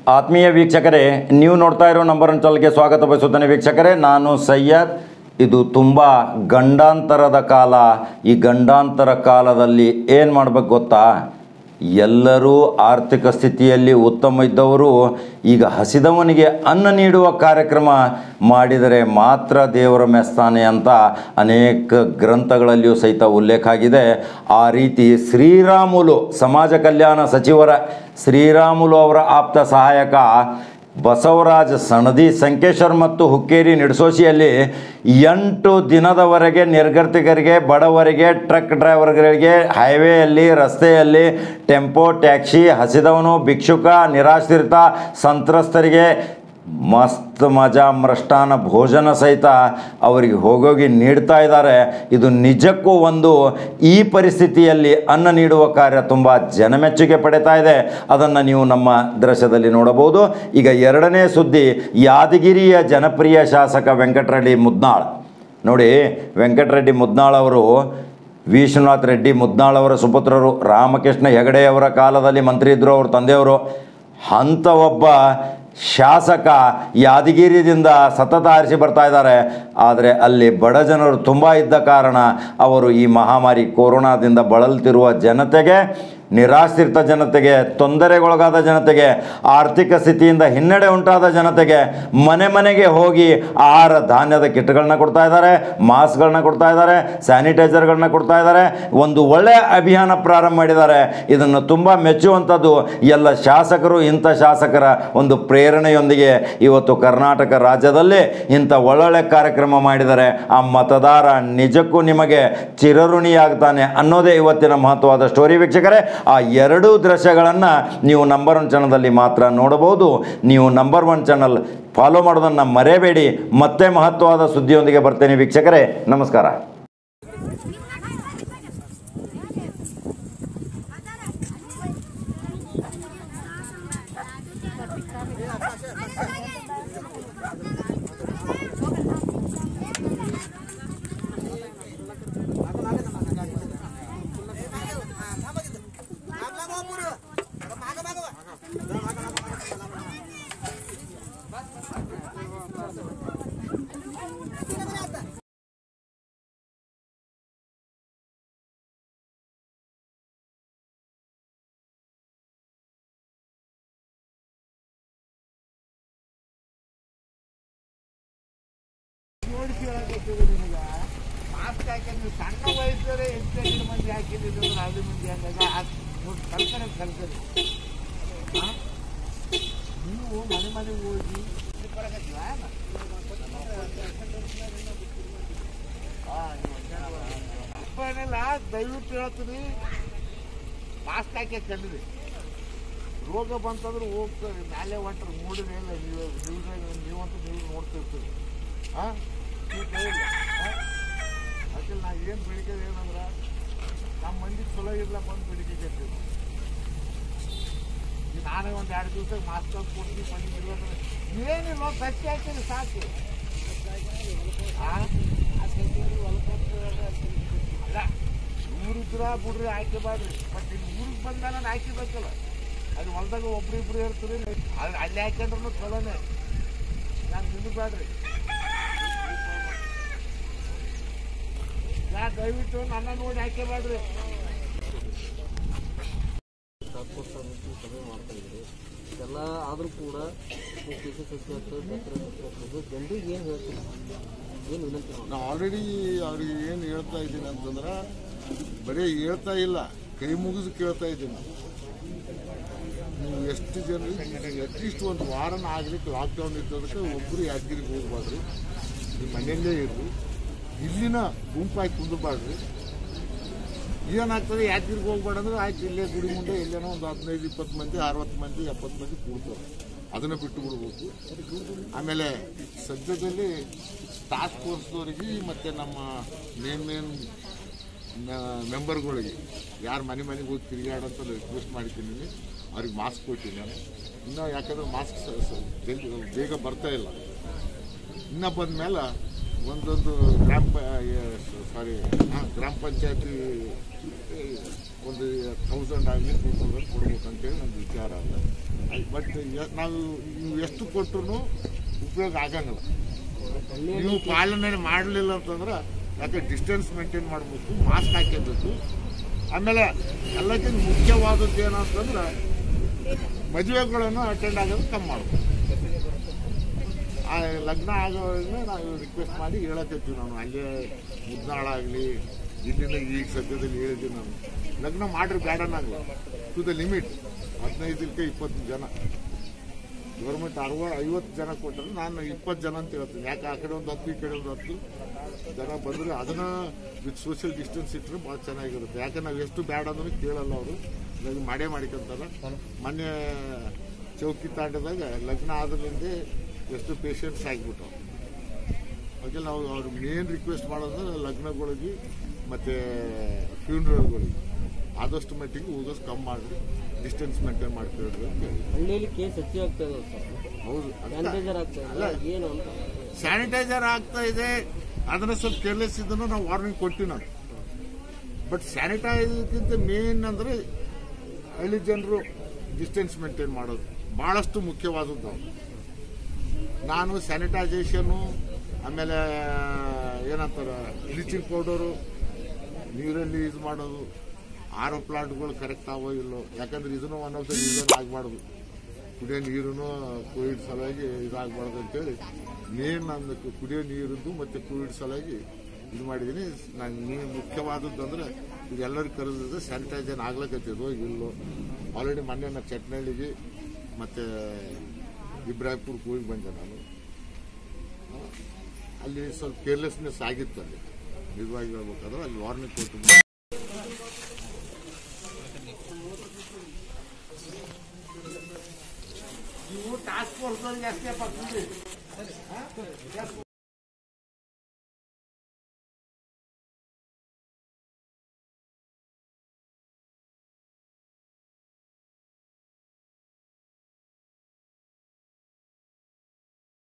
ಆತ್ಮೀಯ ವೀಕ್ಷಕರೇ ನೀವು ನೋಡ್ತಾ ಇರೋ ನಂಬರ್ ಚಾನಲ್ಗೆ ಸ್ವಾಗತ ಬಯಸುತ್ತೇನೆ ವೀಕ್ಷಕರೇ ನಾನು ಸಯ್ಯದ್ ಇದು ತುಂಬ ಗಂಡಾಂತರದ ಕಾಲ ಈ ಗಂಡಾಂತರ ಕಾಲದಲ್ಲಿ ಏನು ಮಾಡ್ಬೇಕು ಗೊತ್ತಾ ಎಲ್ಲರೂ ಆರ್ಥಿಕ ಸ್ಥಿತಿಯಲ್ಲಿ ಉತ್ತಮ ಇದ್ದವರು ಈಗ ಹಸಿದವನಿಗೆ ಅನ್ನ ನೀಡುವ ಕಾರ್ಯಕ್ರಮ ಮಾಡಿದರೆ ಮಾತ್ರ ದೇವರ ಮೆಸ್ತಾನೆ ಅಂತ ಅನೇಕ ಗ್ರಂಥಗಳಲ್ಲಿಯೂ ಸಹಿತ ಉಲ್ಲೇಖ ಆಗಿದೆ ಆ ರೀತಿ ಶ್ರೀರಾಮುಲು ಸಮಾಜ ಕಲ್ಯಾಣ ಸಚಿವರ ಶ್ರೀರಾಮುಲು ಅವರ ಆಪ್ತ ಸಹಾಯಕ ಬಸವರಾಜ್ ಸಣದಿ ಸಂಕೇಶ್ವರ್ ಮತ್ತು ಹುಕ್ಕೇರಿ ನಿಡಸೋಶಿಯಲ್ಲಿ ಎಂಟು ದಿನದವರೆಗೆ ನಿರ್ಗತಿಕರಿಗೆ ಬಡವರಿಗೆ ಟ್ರಕ್ ಡ್ರೈವರ್ಗಳಿಗೆ ಹೈವೇಯಲ್ಲಿ ರಸ್ತೆಯಲ್ಲಿ ಟೆಂಪೋ ಟ್ಯಾಕ್ಸಿ ಹಸಿದವನು ಭಿಕ್ಷುಕ ನಿರಾಶ್ರಿತ ಸಂತ್ರಸ್ತರಿಗೆ ಮಸ್ತ್ ಮಜಾ ಮೃಷ್ಟಾನ ಭೋಜನ ಸಹಿತ ಅವರಿಗೆ ಹೋಗೋಗಿ ನೀಡ್ತಾ ಇದ್ದಾರೆ ಇದು ನಿಜಕ್ಕೂ ಒಂದು ಈ ಪರಿಸ್ಥಿತಿಯಲ್ಲಿ ಅನ್ನ ನೀಡುವ ಕಾರ್ಯ ತುಂಬ ಜನಮೆಚ್ಚುಗೆ ಪಡಿತಾ ಇದೆ ಅದನ್ನು ನೀವು ನಮ್ಮ ದೃಶ್ಯದಲ್ಲಿ ನೋಡಬಹುದು ಈಗ ಎರಡನೇ ಸುದ್ದಿ ಯಾದಗಿರಿಯ ಜನಪ್ರಿಯ ಶಾಸಕ ವೆಂಕಟರೆಡ್ಡಿ ಮುದ್ನಾಳ್ ನೋಡಿ ವೆಂಕಟರೆಡ್ಡಿ ಮುದ್ನಾಳ್ ಅವರು ವಿಶ್ವನಾಥ್ ರೆಡ್ಡಿ ಮುದ್ನಾಳ್ ಅವರ ಸುಪುತ್ರರು ರಾಮಕೃಷ್ಣ ಹೆಗಡೆ ಅವರ ಕಾಲದಲ್ಲಿ ಮಂತ್ರಿ ಇದ್ದರು ಅವ್ರ ತಂದೆಯವರು ಅಂಥ ಒಬ್ಬ ಶಾಸಕ ಯಾದಗಿರಿದಿಂದ ಸತತ ಆರಿಸಿ ಬರ್ತಾ ಇದ್ದಾರೆ ಆದರೆ ಅಲ್ಲಿ ಬಡ ಜನರು ತುಂಬ ಇದ್ದ ಕಾರಣ ಅವರು ಈ ಮಹಾಮಾರಿ ಕೊರೋನಾದಿಂದ ಬಳಲ್ತಿರುವ ಜನತೆಗೆ ನಿರಾಶ್ರಿತ ಜನತೆಗೆ ತೊಂದರೆಗೊಳಗಾದ ಜನತೆಗೆ ಆರ್ಥಿಕ ಸ್ಥಿತಿಯಿಂದ ಹಿನ್ನಡೆ ಉಂಟಾದ ಜನತೆಗೆ ಮನೆ ಮನೆಗೆ ಹೋಗಿ ಆಹಾರ ಧಾನ್ಯದ ಕಿಟ್ಗಳನ್ನ ಕೊಡ್ತಾ ಇದ್ದಾರೆ ಮಾಸ್ಕ್ಗಳನ್ನ ಕೊಡ್ತಾ ಇದ್ದಾರೆ ಸ್ಯಾನಿಟೈಸರ್ಗಳನ್ನ ಕೊಡ್ತಾ ಇದ್ದಾರೆ ಒಂದು ಒಳ್ಳೆಯ ಅಭಿಯಾನ ಪ್ರಾರಂಭ ಮಾಡಿದ್ದಾರೆ ಇದನ್ನು ತುಂಬ ಮೆಚ್ಚುವಂಥದ್ದು ಎಲ್ಲ ಶಾಸಕರು ಇಂಥ ಶಾಸಕರ ಒಂದು ಪ್ರೇರಣೆಯೊಂದಿಗೆ ಇವತ್ತು ಕರ್ನಾಟಕ ರಾಜ್ಯದಲ್ಲಿ ಇಂಥ ಒಳ್ಳೊಳ್ಳೆ ಕಾರ್ಯಕ್ರಮ ಮಾಡಿದ್ದಾರೆ ಆ ಮತದಾರ ನಿಜಕ್ಕೂ ನಿಮಗೆ ಚಿರಋಣಿಯಾಗ್ತಾನೆ ಅನ್ನೋದೇ ಇವತ್ತಿನ ಮಹತ್ವವಾದ ಸ್ಟೋರಿ ವೀಕ್ಷಕರೇ ಆ ಎರಡೂ ದೃಶ್ಯಗಳನ್ನು ನೀವು ನಂಬರ್ ಒನ್ ಚಾನಲಲ್ಲಿ ಮಾತ್ರ ನೋಡಬಹುದು ನೀವು ನಂಬರ್ ಒನ್ ಚಾನಲ್ ಫಾಲೋ ಮಾಡೋದನ್ನು ಮರೆಯಬೇಡಿ ಮತ್ತೆ ಮಹತ್ವವಾದ ಸುದ್ದಿಯೊಂದಿಗೆ ಬರ್ತೇನೆ ವೀಕ್ಷಕರೇ ನಮಸ್ಕಾರ ಮಾಸ್ಕ್ ಹಾಕಿದ್ರೆ ನೀವು ಸಣ್ಣ ವಯಸ್ಸರೇ ಹೆಚ್ಚು ಮಂದಿ ಹಾಕಿದ್ರೆ ರಾಜು ಮಂದಿ ಹಂಗಾಗ ಕಲ್ಕರೆ ಕಲ್ಕರೆ ನೀವು ಮನೆ ಮನೆಗೆ ಹೋಗಿ ಅಪ್ಪನೆಲ್ಲ ದಯವಿಟ್ಟು ಹೇಳ್ತೀನಿ ಮಾಸ್ಕ್ ಹಾಕಿ ಕಣ್ಣಿರಿ ರೋಗ ಬಂತಂದ್ರೆ ಹೋಗ್ತದೆ ನಾಳೆ ಹೊಂಟ್ರೆ ಮೂಡಿನೇ ಇಲ್ಲ ನೀವು ನೀವು ನೀವಂತೂ ನೀವು ನೋಡ್ತಿರ್ತೀರಿ ಹಾಂ ಅದಕ್ಕೆ ನಾ ಏನು ಬೇಡಿಕೆ ಏನಂದ್ರೆ ನಮ್ಮ ಮಂದಿ ಚಲೋ ಇರ್ಲಪ್ಪ ಅಂತ ಬೇಡಿಕೆ ಕೇಳ್ತೀವಿ ಈಗ ನಾನೇ ಒಂದು ಎರಡು ದಿವಸ ಮಾಸ್ಕ್ ಅಂತ ಕೊಡ್ತೀನಿ ಮಂದಿ ಇರ್ಬೇಕಂದ್ರೆ ಏನಿಲ್ಲ ಬಚ್ಚಿ ಹಾಕಿರಿ ಸಾಕು ಆ? ಅಲ್ಲ ಊರಿದ್ರ ಬಿಡ್ರಿ ಹಾಕಿ ಬಾಡ್ರಿ ಬಟ್ ಇಲ್ಲಿ ಊರಿಗೆ ಬಂದಾಗ ಹಾಕಿಬೇಕಲ್ಲ ಅಲ್ಲಿ ಹೊಲ್ದಾಗ ಒಬ್ರು ಇಬ್ರು ಇರ್ತೀರಿ ಅಲ್ಲಿ ಅಲ್ಲಿ ಹಾಕೊಂಡ್ರು ಚಲೋನೆ ನಾನು ನಿಲ್ಬೇಡ್ರಿ ಯಾ ದಯವಿಟ್ಟು ನನ್ನ ನೋಡಿ ಹಾಕೇಬೇಡ್ರಿ ಸಭೆ ಮಾಡ್ತಾ ಇದ್ರು ಇದೆಲ್ಲ ಆದರೂ ಕೂಡ ಕೃಷಿ ಸಚಿವ ಜನರಿಗೆ ಏನು ಹೇಳ್ತೀವಿ ಏನು ವಿನಂತಿ ಮಾಡಿ ನಾ ಆಲ್ರೆಡಿ ಅವ್ರಿಗೆ ಏನು ಹೇಳ್ತಾ ಇದ್ದೀನಿ ಅಂತಂದ್ರೆ ಬರೀ ಹೇಳ್ತಾ ಇಲ್ಲ ಕೈ ಮುಗಿದು ಕೇಳ್ತಾ ಇದ್ದೀನಿ ನೀವು ಎಷ್ಟು ಜನರಿಗೆ ಅಟ್ಲೀಸ್ಟ್ ಒಂದು ವಾರನ ಆಗ್ಲಿಕ್ಕೆ ಲಾಕ್ಡೌನ್ ಇದ್ದದಕ್ಕೆ ಒಬ್ಬರು ಯಾದಗಿರಿಗೆ ಹೋಗ್ಬಾರ್ದು ನೀವು ಮನೆಯಲ್ಲೇ ಇರ್ರಿ ಇಲ್ಲಿನ ಗುಂಪಾಗಿ ಕುಂದಬಾರ್ದು ಏನಾಗ್ತದೆ ಯಾದಗಿರಿಗೆ ಹೋಗ್ಬೇಡ ಅಂದ್ರೆ ಆಯ್ತು ಇಲ್ಲೇ ಗುಡಿ ಮುಂದೆ ಎಲ್ಲೇನೋ ಒಂದು ಹದಿನೈದು ಇಪ್ಪತ್ತು ಮಂದಿ ಅರವತ್ತು ಮಂದಿ ಎಪ್ಪತ್ತು ಮಂದಿ ಕೂಡ್ತಾರೆ ಅದನ್ನು ಬಿಟ್ಟು ಬಿಡ್ಬೇಕು ಆಮೇಲೆ ಸದ್ಯದಲ್ಲಿ ಟಾಸ್ಕ್ ಫೋರ್ಸ್ದವರಿಗೆ ಮತ್ತು ನಮ್ಮ ಮೇನ್ ಮೇನ್ ಮೆಂಬರ್ಗಳಿಗೆ ಯಾರು ಮನೆ ಮನೆಗೆ ಹೋಗಿ ತಿರುಗಾಡಂತ ರಿಕ್ವೆಸ್ಟ್ ಮಾಡಿದ್ದೀನಿ ಅವ್ರಿಗೆ ಮಾಸ್ಕ್ ಕೊಟ್ಟಿನಿ ನಾನು ಇನ್ನೂ ಯಾಕಂದ್ರೆ ಮಾಸ್ಕ್ ಜಲ್ದಿ ಬೇಗ ಬರ್ತಾ ಇಲ್ಲ ಇನ್ನೂ ಬಂದ ಮೇಲೆ ಒಂದೊಂದು ಗ್ರಾಮ ಸಾರಿ ಗ್ರಾಮ ಪಂಚಾಯತಿ ಒಂದು ತೌಸಂಡ್ ಆಗಲಿ ಟೂ ತೌಸಂಡ್ ಕೊಡ್ಬೇಕಂತೇಳಿ ನನ್ನ ವಿಚಾರ ಅದ ಬಟ್ ನಾವು ನೀವು ಎಷ್ಟು ಕೊಟ್ಟರು ಉಪಯೋಗ ಆಗಂಗಿಲ್ಲ ನೀವು ಪಾಲನೆ ಮಾಡಲಿಲ್ಲ ಅಂತಂದ್ರೆ ಯಾಕೆ ಡಿಸ್ಟೆನ್ಸ್ ಮೇಂಟೈನ್ ಮಾಡಬೇಕು ಮಾಸ್ಕ್ ಹಾಕಬೇಕು ಆಮೇಲೆ ಎಲ್ಲಕ್ಕಿಂತ ಮುಖ್ಯವಾದದ್ದು ಏನಂತಂದ್ರೆ ಮದುವೆಗಳನ್ನು ಅಟೆಂಡ್ ಆಗೋದು ಕಮ್ಮಿ ಮಾಡಬೇಕು ಆ ಲಗ್ನ ಆಗೋವಾಗ ನಾವು ರಿಕ್ವೆಸ್ಟ್ ಮಾಡಿ ಹೇಳಕತ್ತೀವಿ ನಾನು ಅಲ್ಲೇ ಮುದ್ನಾಳ ಆಗಲಿ ಇಲ್ಲಿಂದ ಈಗ ಸದ್ಯದಲ್ಲಿ ಹೇಳಿದ್ದೀನಿ ನಾನು ಲಗ್ನ ಮಾಡ್ರಿ ಬೇಡನಾಗಲ್ಲ ಟು ದ ಲಿಮಿಟ್ ಹದಿನೈದಕ್ಕೆ ಇಪ್ಪತ್ತು ಜನ ಗೌರ್ಮೆಂಟ್ ಅರವ ಐವತ್ತು ಜನ ಕೊಟ್ಟರೆ ನಾನು ಇಪ್ಪತ್ತು ಜನ ಅಂತ ಹೇಳ್ತೀನಿ ಯಾಕೆ ಆ ಕಡೆ ಒಂದು ಹತ್ತು ಈ ಕಡೆ ಒಂದು ಹತ್ತು ಜನ ಬಂದರೆ ಅದನ್ನ ವಿತ್ ಸೋಷಿಯಲ್ ಡಿಸ್ಟೆನ್ಸ್ ಇಟ್ಟರೆ ಭಾಳ ಚೆನ್ನಾಗಿರುತ್ತೆ ಯಾಕೆ ನಾವು ಎಷ್ಟು ಬ್ಯಾಡ ಅಂದ್ರೆ ಕೇಳಲ್ಲ ಅವರು ಲಗ್ನ ಮಾಡೇ ಮಾಡಿಕೊಂತಾರೆ ಮೊನ್ನೆ ಚೌಕಿ ತಾಂಡದಾಗ ಲಗ್ನ ಆದ್ರಿಂದ ಎಷ್ಟು ಪೇಷಂಟ್ಸ್ ಆಗಿಬಿಟ್ಟು ಹಾಗೆ ನಾವು ಅವ್ರ ಮೇನ್ ರಿಕ್ವೆಸ್ಟ್ ಮಾಡೋದಂದ್ರೆ ಲಗ್ನಗಳಿಗೆ ಮತ್ತು ಫ್ಯೂನ್ರಲ್ಗಳಿಗೆ ಆದಷ್ಟು ಮಟ್ಟಿಗೆ ಹೋಗೋದು ಕಮ್ಮಿ ಮಾಡಿರಿ ಡಿಸ್ಟೆನ್ಸ್ ಮೇಂಟೈನ್ ಮಾಡ್ಕೊಳ್ರಿ ಅಂತ ಹೇಳಿ ಹಳ್ಳಿಯಲ್ಲಿ ಕೇಸ್ ಹೆಚ್ಚಾಗ್ತಾ ಇದೆ ಸರ್ ಹೌದು ಸ್ಯಾನಿಟೈಸರ್ ಆಗ್ತಾ ಅಲ್ಲ. ಇದೆ ಏನು ಅಂತ ಸ್ಯಾನಿಟೈಸರ್ ಆಗ್ತಾ ಇದೆ ಅದನ್ನ ಸ್ವಲ್ಪ ಕೇರ್ಲೆಸ್ ಇದನ್ನು ನಾವು ವಾರ್ನಿಂಗ್ ಕೊಡ್ತೀವಿ ನಾವು ಬಟ್ ಸ್ಯಾನಿಟೈಸರ್ಗಿಂತ ಮೇನ್ ಅಂದ್ರೆ ಹಳ್ಳಿ ಜನರು ಡಿಸ್ಟೆನ್ಸ್ ಮೇಂಟೈನ್ ಮಾಡೋದು ಬಹಳಷ್ಟು ಮುಖ್ಯವಾದದ್ದು ಅದು. ನಾನು ಸ್ಯಾನಿಟೈಸೇಷನು ಆಮೇಲೆ ಏನಂತಾರೆ ಬ್ಲೀಚಿಂಗ್ ಪೌಡರು ನೀರಲ್ಲಿ ಇದು ಮಾಡೋದು ಆರೋ ಪ್ಲಾಂಟ್ಗಳು ಕರೆಕ್ಟ್ ಆಗೋ ಇಲ್ಲೋ ಯಾಕಂದ್ರೆ ಇದನ್ನು ಒನ್ ಆಫ್ ದ ರೀಸನ್ ಆಗಬಾರ್ದು ಕುಡಿಯೋ ನೀರು ಕೋವಿಡ್ ಸಲುವಾಗಿ ಇದಾಗಬಾರ್ದು ಅಂತೇಳಿ ಮೇನ್ ನನ್ನ ಕುಡಿಯೋ ನೀರಿದ್ದು ಮತ್ತು ಕೋವಿಡ್ ಸಲುವಾಗಿ ಇದು ಮಾಡಿದ್ದೀನಿ ನಾನು ನೀನು ಮುಖ್ಯವಾದದ್ದು ಅಂದ್ರೆ ಇದೆಲ್ಲರಿಗೂ ಕರೆದಿದ್ದು ಸ್ಯಾನಿಟೈಸರ್ ಆಗ್ಲಕತ್ತಿದ್ದು ಇಲ್ಲೋ ಆಲ್ರೆಡಿ ಮೊನ್ನೆ ನಾನು ಚಟ್ನಳ್ಳಿಗೆ ಮತ್ತು ಇಬ್ರಾಹಿಂಪುರಕ್ಕೆ ಹೋಗಿ ಬಂದೆ ನಾನು ಅಲ್ಲಿ ಸ್ವಲ್ಪ ಕೇರ್ಲೆಸ್ನೆಸ್ ಆಗಿತ್ತು ಅಲ್ಲಿ ನಿಜವಾಗಿ ಹೇಳ್ಬೇಕಾದ್ರೆ ಅಲ್ಲಿ ವಾರ್ನಿಂಗ್ ಕೊಟ್ಟು ಬಂದೆ. ನೀವು ಟಾಸ್ಕ್ ಫೋರ್ಸ್ ಅಷ್ಟೇ ಪಕ್ಕದಲ್ಲಿ